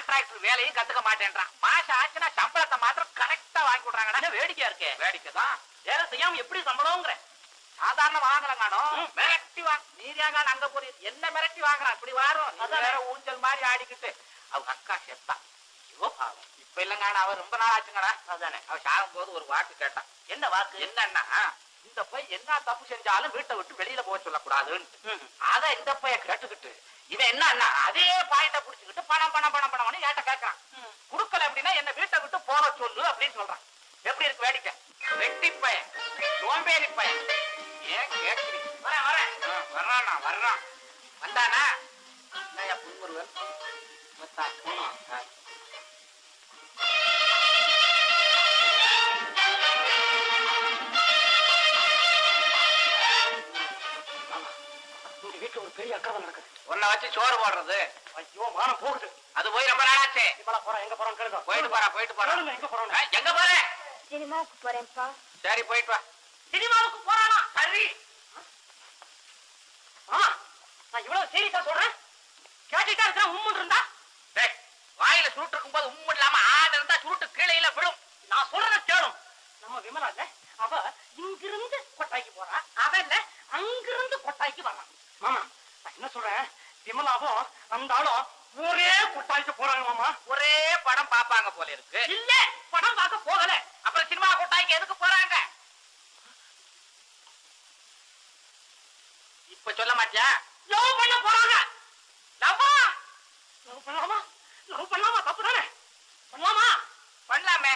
Contractor வேலையும் கத்துக்க மாட்டேன்றான் மாசம் ஆச்சுன்னா சம்பளத்தை மாத்திரம் கரெக்டா வாங்கி விடுறாங்கடா வேடிக்கையா இருக்கே வேடிக்கை தான் வேலை செய்யாம எப்படி சம்பளம்ங்கிற சாதாரண வாங்கலங்கானோ ம். மிரட்டி வாங்க நீரியாக அங்க போறீ என்ன மிரட்டி வாங்குறான் இப்படி வாரும் அது அதானே. வேற ஊஞ்சல் மாதிரி ஆடிக்கிட்டு அவங்க அக்கா செத்தா ஐயோ பாவம் இப்ப இல்லங்கான அவ ரொம்ப நாள் ஆச்சுங்கடா அதானே அவ சாகும் போது ஒரு வாக்கு கேட்டான் என்ன வாக்கு என்னன்னா இந்த பையன் என்ன தப்பு செஞ்சாலும் வீட்டை விட்டு வெளியில போக சொல்லக்கூடாதுன்னு ம். அத இந்த பையன் கேட்டுக்கிட்டு இவன் என்னன்னா அதே பாயிண்ட புடிச்சுக்கிட்டு பணம் பணம் பணம் பணம்னு ஏட்ட கேட்கறான் ம். குடுக்கல அப்படின்னா என்ன வீட்டை விட்டு போக சொல்லு அப்படின்னு சொல்றான் எப்படி இருக்கு வேடிக்கை வெட்டி பையன் சோம்பேறி பையன் ஏன் கேட்கிறீங்க வரேன் வரேன் ஆ, வர்றானா வர்றான் வந்தானா என்னய்யா புன்முருகன் வந்தா. ஆ. இந்த வீட்டுல ஒரு பெரிய அக்கறை நடக்குது உன்னை வச்சு சோறு போடுறது ஐயோ மானம் போகுது அது போய் ரொம்ப நாளாச்சே இப்ப போறோம் எங்க போறோம் கேளுங்க போயிட்டு போறா போயிட்டு போறா கேளுங்க, எங்க போறோம் ஆ, எங்க போற சினிமாவுக்கு போறேன்ப்பா சரி போயிட்டு வா சினிமாவுக்கு போறானா சரி ஆமா நான் இவ்வளவு சீரியஸா சொல்றேன் கேட்டுட்டா இருக்கிறேன் உம்முன்னு இருந்தா டேய், வாயில சுருட்டு இருக்கும்போது உம்மு இல்லாம ஆடு இருந்தா சுருட்டு கீழே விழும் நான் சொல்றத கேளும் நம்ம விமலா இல்ல அவ இங்கிருந்து கொட்டாய்க்கு போறா அவ இல்ல அங்கிருந்து கொட்டாய்க்கு வர்றான் மாமா நான் என்ன சொல்றேன் விமலாவும் அந்த ஆளும் ஒரே கொட்டாய்க்கு போறாங்க மாமா ஒரே படம் பாப்பாங்க போல இருக்கு இல்ல படம் பார்க்க போகல அப்புறம் சினிமா கூட்டாய்க்கு எதுக்கு போறாங்க இப்ப சொல்ல மாட்டியா லவ் பண்ண போறாங்க லவ்வா லவ் பண்ணலாமா லவ் பண்ணலாமா தப்பு தானே பண்ணலாமா பண்ணலாமே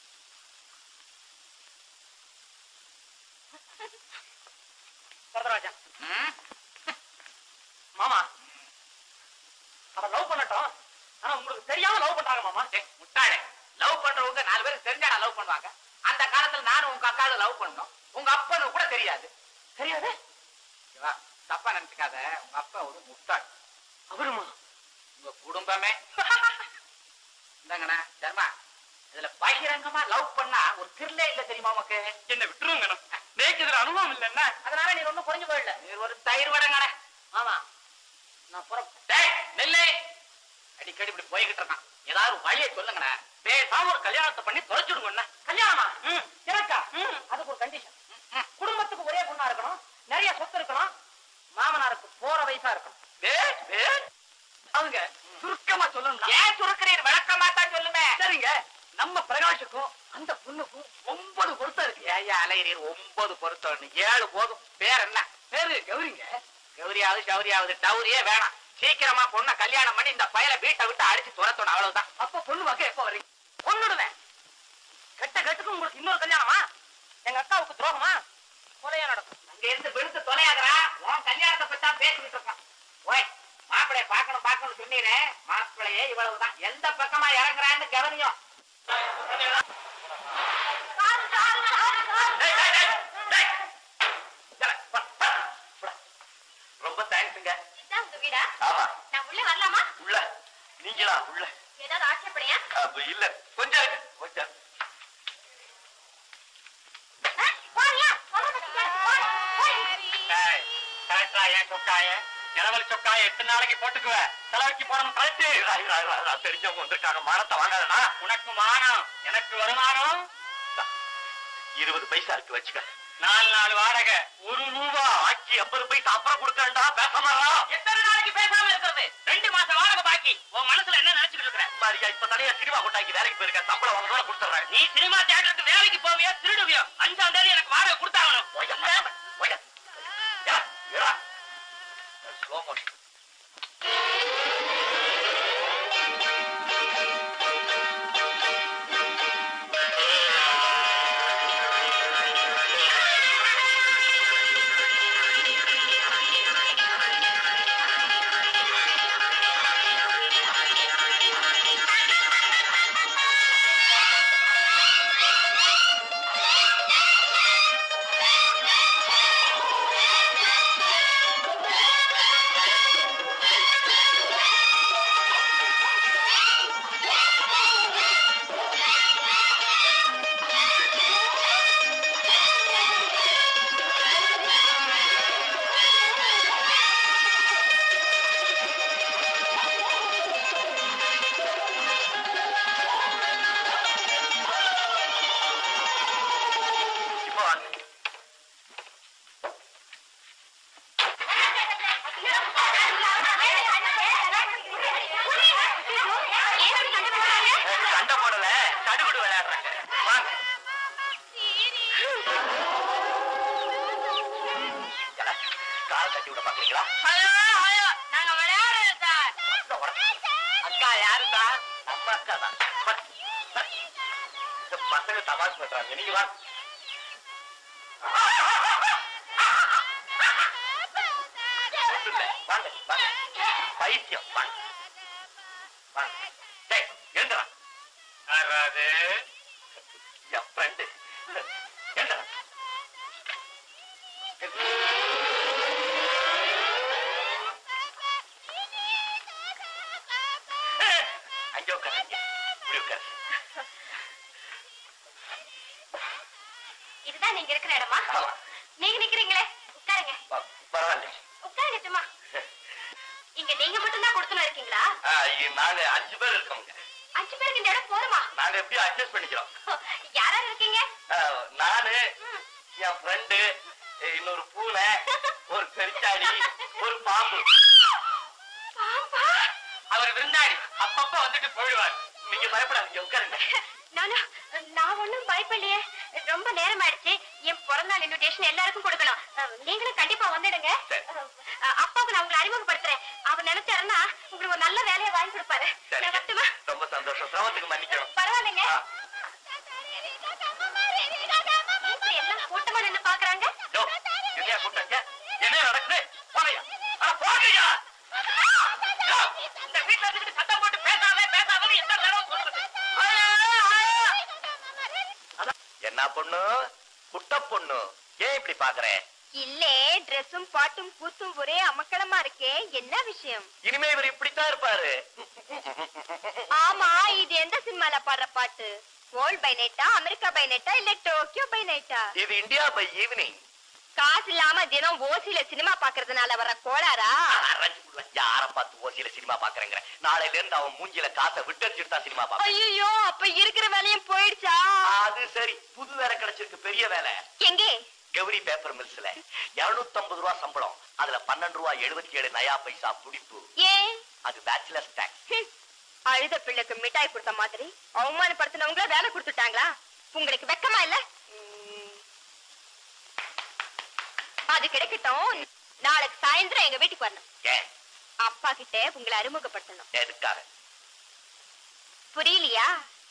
வரதராஜா ம்? மாமா அவ லவ் பண்ணட்டும் ஆனா உங்களுக்கு தெரியாம லவ் பண்றாங்க மாமா டேய், முட்டாளே லவ் பண்றவங்க நாலு பேருக்கு தெரிஞ்சாடா லவ் பண்ணுவாங்க அந்த காலத்துல நானும் உங்க அக்காவும் லவ் பண்ணோம் உங்க அப்பனுக்கு கூட தெரியாது தெரியாது ஓகேவா? தப்பா நினைச்சுக்காத உங்க அப்பா ஒரு முட்டாள் அவருமா உங்க குடும்பமே இந்தாங்கண்ணா சர்மா இதுல பகிரங்கமா லவ் பண்ணா ஒரு திருளே இல்ல தெரியுமா உமக்கு என்ன விட்டுருங்க நேக்கு இதுல அனுபவம் இல்ல என்ன அதனால நீ ஒண்ணும் புரிஞ்சு போயிடல நீ ஒரு தயிர் வடங்கண்ணே ஆமா நான் புற டேய் நெல்லை அடிக்கடி இப்படி போய்கிட்டு இருக்கான் ஏதாவது ஒரு வழியை சொல்லுங்கண்ணே பேசாம ஒரு கல்யாணத்தை பண்ணி தொலைச்சிடுங்க என்ன கல்யாணமா எனக்கா அதுக்கு ஒரு கண்டிஷன் குடும்பத்துக்கு ஒரே பொண்ணா இருக்கணும் நிறைய சொத்து இருக்கணும் மாமனாருக்கு போற வயசா இருக்கணும் டேய், டேய். அவங்க சுருக்கமா சொல்லணும் ஏன் சுருக்கிறீர் விளக்கமா தான் சொல்லுமே சரிங்க நம்ம பிரகாஷுக்கும் அந்த பொண்ணுக்கும் ஒன்பது பொருத்தம் இருக்கு ஏயா அலைகிறீர் ஒன்பது பொருத்தம் ஏழு போதும் பேர் என்ன பேரு கௌரிங்க கௌரியாவது சௌரியாவது டௌரியே வேணாம் சீக்கிரமா பொண்ணை கல்யாணம் பண்ணி இந்த பயலை வீட்டை விட்டு அடிச்சு துரத்தணும் அவ்வளவுதான் அப்ப பொண்ணு பார்க்க எப்ப வர்றீங்க பொண்ணுடுவேன் கெட்ட கெட்டுக்கு உங்களுக்கு இன்னொரு கல்யாணமா எங்க அக்காவுக்கு துரோகமா கொலையா நடக்கும் அங்க இருந்து விழுந்து தொலையாதரா உன் கல்யாணத்தை பத்தி தான் பேசிக்கிட்டு இருக்கான் ஓய் மாப்பிளைய பார்க்கணும் பார்க்கணும் சொன்னீரே மாப்பிளையே இவ்வளவுதான் எந்த பக்கமா இறங்குறான்னு கவனியும் டேய், டேய், டேய், டேய். சரி, வா, வா, வா. ரொம்ப தேங்க்ஸுங்க இதான் உங்க வீடா ஆமா நான் உள்ள வரலாமா உள்ள நீங்களா உள்ள ஏதாவது ஆட்சேபனையா அப்ப இல்ல கொஞ்சம் இருக்கு, கொஞ்சம் ஆ, போறியா போறேன் டேய், கரெக்டா ஏன் சொக்காய நிலவல் சொக்காய எட்டு நாளைக்கு போட்டுக்குவ தலைவலிக்கு போடணும் கரெக்ட் தெரிஞ்சவங்க வந்திருக்காங்க மானத்தை வாங்காதனா உனக்கு மானம் எனக்கு வருமானம் இருபது பைசா இருக்கு வச்சுக்க நாலு நாலு வாடகை ஒரு ரூபா ஆக்கி ஐம்பது பைசா அப்புறம் கொடுக்கறா பேச மாறான் எத்தனை நாளைக்கு பேசாம இருக்கிறது ரெண்டு மாசம் வாடகை பாக்கி உன் மனசுல என்ன நினைச்சுட்டு இருக்கிற மாதிரியா இப்ப தனியா சினிமா கொண்டாக்கி வேலைக்கு போயிருக்க சம்பளம் வாங்கணும் கொடுத்துறேன் நீ சினிமா தியேட்டருக்கு வேலைக்கு போவியா திருடுவியோ அஞ்சாம் தேதி எனக்கு வாடகை கொடுத்தாகணும் ஸ்லோ மோஷன் ஆ சடுகுடு விளையாடுறாங்க வாங்க ஏடா, காலை தட்டி விட பாக்குறீங்களா நாங்க விளையாடுறோம் சார் இந்த உடம்பு. அக்கா யாரு சார் நம்ம அக்கா தான் இந்த பசங்க தமாஷ் பண்றாங்க நீங்க வா ஒண்ணும் இல்ல. வாங்க வாங்க பைத்தியம் வாங்க வாங்க டேய், எழுந்துடா. யாராவது என் ஃப்ரெண்டு எழுந்துடா. அங்கே உட்காருங்க இப்படி உட்காரு இதுதான் நீங்க இருக்கிற இடமா ஆமா. நீங்க நிக்கிறீங்களே உட்காருங்க ப- பரவாயில்ல உட்காருங்க சும்மா இங்க நீங்க மட்டும் தான் கொடுத்துன இருக்கீங்களா ஆ, இ- நாங்க அஞ்சு பேர் இருக்கோங்க அஞ்சு பேருக்கு இந்த இடம் போதுமா நாங்க எப்படியும் அட்ஜஸ்ட் பண்ணிக்கிறோம் யாராரு இருக்கீங்க ஆ, நானு ம். என் ஃப்ரெண்டு இன்னொரு பூனை ஒரு பெருச்சாடி ஒரு பாம்பு பாம்பா அவர் விருந்தாடி அப்பப்ப வந்துட்டு போயிடுவார் நீங்க பயப்படாதீங்க உட்காருங்க நானும் நான் ஒண்ணும் பயப்படலையே ரொம்ப நேரம் ஆயிடுச்சு என் பிறந்தநாள் இன்விடேஷன் எல்லாருக்கும் கொடுக்கணும் அஹ், நீங்களும் கண்டிப்பா வந்துடுங்க சரி. அஹ், அப்பாவுக்கு நான் உங்களை அறிமுகப்படுத்துறேன் அவர் நினைச்சாருன்னா உங்களுக்கு ஒரு நல்ல வேலையை வாங்கி கொடுப்பாரு சரி நான் வரட்டுமா ரொம்ப சந்தோஷம் சிரமத்துக்கு மன்னிக்கணும் பரவாயில்லைங்க ஆ. இப்படி எல்லாம் கூட்டமா நின்னு பாக்குறாங்க யோ, என்னையா கூப்பிட்டாங்க? என்ன நடக்குது போனையா அட போகையா இந்த வீட்டுல இருந்துட்டு சத்தம் போட்டு பேசாதே பேசாதே எந்த நேரம் சொல்றது என்ன பொண்ணு குட்ட பொண்ணு ஏன் இப்படி பாக்குற இல்லே ட்ரெஸ்ஸும் பாட்டும் கூத்தும் ஒரே அமக்களமா இருக்கே என்ன விஷயம் இனிமே இவர் இப்படித்தான் இருப்பாரு ஆமா இது எந்த சினிமால பாடுற பாட்டு வேர்ல்ட் பை நைட்டா அமெரிக்கா பை நைட்டா இல்ல டோக்கியோ பை நைட்டா இது இந்தியா பை ஈவினிங் காசு இல்லாம தினம் ஓசில சினிமா பாக்குறதுனால வர கோளாரா யார பார்த்து ஓசியில சினிமா பாக்குறேங்கிற நாளையில இருந்து அவன் மூஞ்சில காசை விட்டடிச்சுட்டு தான் சினிமா பாப்பான் ஐயோ அப்ப இருக்கிற வேலையும் போயிடுச்சா அது சரி புது வேலை கிடைச்சிருக்கு பெரிய வேலை எங்கே கௌரி பேப்பர் மில்ஸ்ல 250 ரூபா சம்பளம் அதுல பன்னெண்டு ரூபா எழுபத்தி ஏழு நயா பைசா புடிப்பு ஏன் அது பேச்சுலர்ஸ் டாக்ஸ் ஹம், அழுத பிள்ளைக்கு மிட்டாய் கொடுத்த மாதிரி அவமானப்படுத்தினவங்கள வேலை கொடுத்துட்டாங்களா உங்களுக்கு வெக்கமா இல்ல அது கிடைக்கட்டும் நாளைக்கு சாயந்தரம் எங்க வீட்டுக்கு வரணும் ஏன் அப்பா கிட்ட உங்களை அறிமுகப்படுத்தணும் எதுக்காக புரியலையா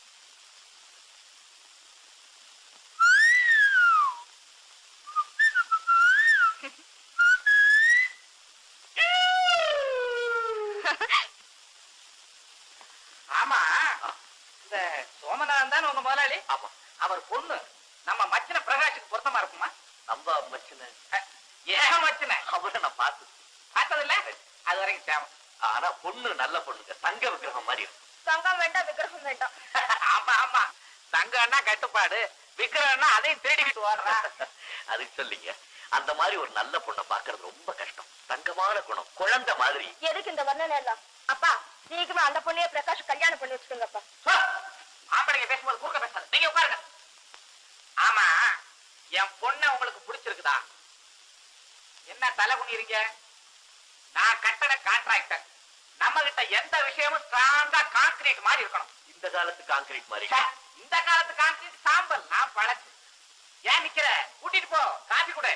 ஆமா இந்த சோமநாதன் தான் உங்க முதலாளி ஆமா அவர் பொண்ணு நம்ம மச்சின பிரகாஷுக்கு பொருத்தமா இருக்குமா நம்ம மச்சின அஹ், ஏன் மச்சின அவரை நான் பார்த்து பார்த்தது இல்ல அது வரைக்கும் தேவை ஆனா பொண்ணு நல்ல பொண்ணுங்க தங்க விக்கிரகம் மாதிரி இருக்கும் தங்கம் வேண்டாம் விக்கிரகம் வேண்டாம் ஆமா ஆமா தங்கம்னா கட்டுப்பாடு விக்கிறன்னா அதையும் தேடிக்கிட்டு ஓடுறா அதுக்கு சொல்லிங்க அந்த மாதிரி ஒரு நல்ல பொண்ணை பாக்குறது ரொம்ப கஷ்டம் தங்கமான குணம் குழந்தை மாதிரி எதுக்கு இந்த வர்ணனை எல்லாம் அப்பா சீக்கிரமா அந்த பொண்ணைய பிரகாஷ் கல்யாணம் பண்ணி வச்சுக்கோங்கப்பா சோ, ஆம்பளைங்க பேசும்போது குறுக்க பேசாத நீங்க உட்காருங்க ஆமா என் பொண்ணை உங்களுக்கு பிடிச்சிருக்குதா என்ன தலை குனிறீங்க நான் கட்டட கான்ட்ராக்டர் நம்ம கிட்ட எந்த விஷயமும் ஸ்ட்ராங்கா கான்கிரீட் மாதிரி இருக்கணும் இந்த காலத்து கான்கிரீட் மாதிரி ச்சே, இந்த காலத்து கான்கிரீட் சாம்பல் நான் பழசு ஏன் நிக்கிற கூட்டிட்டு போ காபி கொடு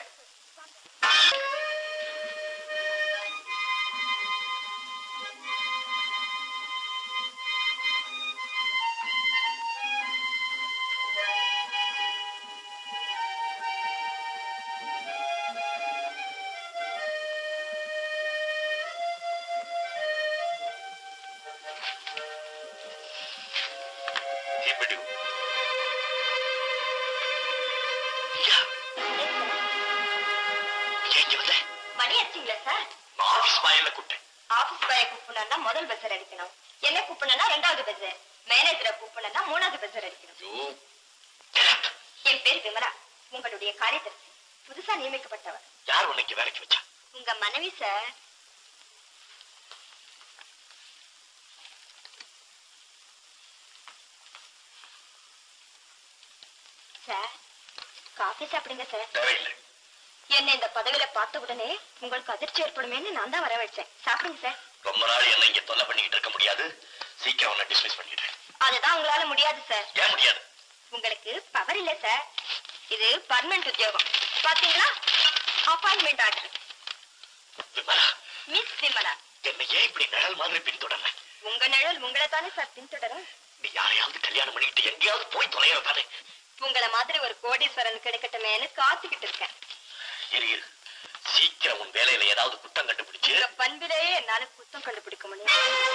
இப்படி ஐயா, எங்க வந்த? மணி அடிச்சிங்களா சார் நான் ஆபீஸ் வாயில கூப்பிட்டேன் ஆபீஸ் பாய கூப்பிடணும்னா முதல் பஸ்ஸர் அடிக்கணும் என்ன கூப்பிடணும்னா ரெண்டாவது பஸ் மேனேஜரை கூப்பிடணும்னா மூணாவது பஸ்ஸர் அடிக்கணும் ஐயோ, என் பேர் விமலா உங்களுடைய காரியதர்சி புதுசா நியமிக்கப்பட்டவர் யார் உன்னைக்கு வேலைக்கு வச்சா உங்க மனைவி சார் சார் காஃபி சாப்பிடுங்க சார் தேவையில்லை என்ன இந்த பதவியில பார்த்த உடனே உங்களுக்கு அதிர்ச்சி ஏற்படுமேன்னு நான் தான் வர வச்சேன் சாப்பிடுங்க சார் ரொம்ப நாள் என்ன இங்க தொல்லை பண்ணிக்கிட்டு இருக்க முடியாது சீக்கிரம் உன்னை டிஸ்மிஸ் பண்ணிடு அதுதான் உங்களால முடியாது சார் ஏன் முடியாது உங்களுக்கு பவர் இல்ல சார் இது பர்மனன்ட் உத்தியோகம் பாத்தீங்களா appointment order Vimala miss Vimala என்னை ஏன் இப்படி நிழல் மாதிரி பின்தொடர்ற உங்க நிழல் உங்களை தானே சார் பின்தொடரும் நீ யாரையாவது கல்யாணம் பண்ணிக்கிட்டு எங்கேயாவது போய் தொலைகிற தானே உங்களை மாதிரி ஒரு கோடீஸ்வரன் கிடைக்கட்டுமேன்னு காத்துக்கிட்டு இருக்கேன் இரு இரு சீக்கிரம் உன் வேலையில ஏதாவது குத்தம் கண்டுபிடிச்சு உங்க பண்பிலேயே என்னால குத்தம் கண்டுபிடிக்க முடியும்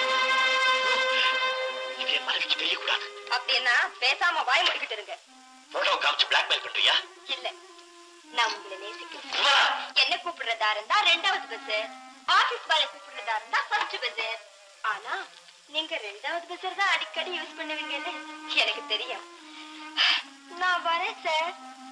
இது என் மனைவிக்கு தெரியக்கூடாது அப்படின்னா பேசாம வாய் முடிக்கிட்டு இருங்க போட்டோ காமிச்சு பிளாக்மெயில் பண்றியா இல்ல நான் உங்களை நேசிக்கிறேன் விமலா என்ன கூப்பிடுறதா இருந்தா ரெண்டாவது பஸ் ஆபீஸ் பாய கூப்பிடுறதா இருந்தா ஃபர்ஸ்ட் பஸ் ஆனா நீங்க ரெண்டாவது பஸ் தான் அடிக்கடி யூஸ் பண்ணுவீங்கன்னு எனக்கு தெரியும் நான் வரேன் சார்